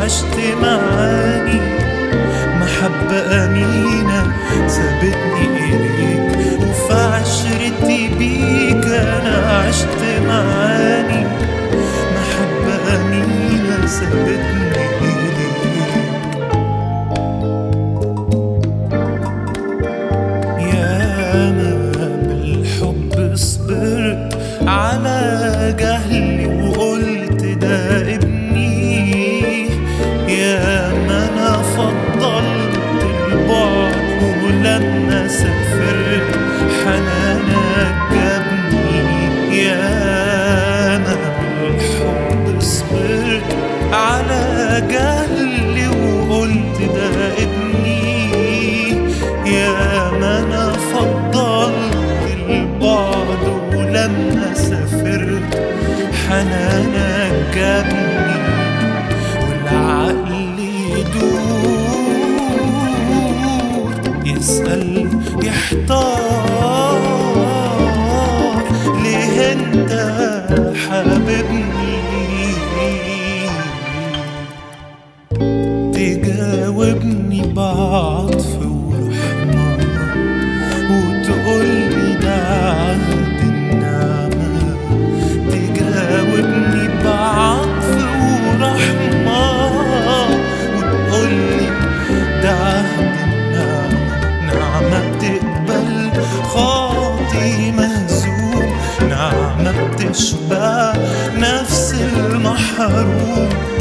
عشت معاني محبة أمينة سابتني إليك وفي عشرتي بيك أنا عشت معاني محبة أمينة سابتني إليك ياما بالحب صبرت على جهلي وقلت ده ابني ياما انا فضلت البعد ولما سافرت حنانك جابني ياما بالحب صبرت على جهلي وقلت ده ابني ياما انا فضلت البعد ولما سافرت حنانك جابني والعقل يدور يسأل يحتار ليه انت حاببني تجاوبني بعطف ورحمة وتقولي ده عهد النعمة تجاوبني بعطف ورحمة وتقولي ده عهد النعمة نعمة بتقبل خاطي مهزوم نعمة بتشبع نفس المحروم